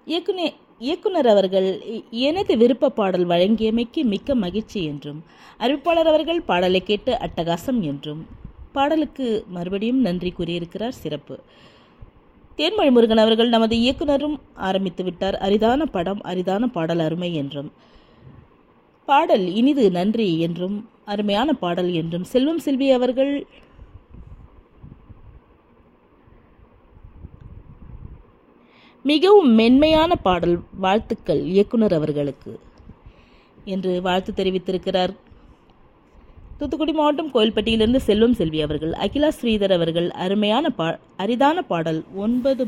இயக்குனர் இயக்குனர் அவர்கள் "எ- எனது விருப்ப பாடல் வழங்கியமைக்கு மிக்க மகிழ்ச்சி என்றும் அறிவிப்பாளர் அவர்கள் பாடலை கேட்டு அட்டகாசம் என்றும் பாடலுக்கு மறுபடியும் நன்றி கூறியிருக்கிறார் சிறப்பு தேன்மொழி முருகன் அவர்கள் நமது இயக்குனரும் ஆரம்பித்து விட்டார் அரிதான படம் அரிதான பாடல் அருமை என்றும் பாடல் இனிது நன்றி என்றும் அருமையான பாடல் என்றும் செல்வம் செல்வி அவர்கள் மிகவும் மென்மையான பாடல் வாழ்த்துக்கள் இயக்குனர் அவர்களுக்கு என்று வாழ்த்து தெரிவித்திருக்கிறார் தூத்துக்குடி மாவட்டம் கோயில்பட்டியிலிருந்து செல்வம் செல்வி அவர்கள் அகிலா ஸ்ரீதர் அவர்கள் அருமையான பா அரிதான பாடல் ஒன்பது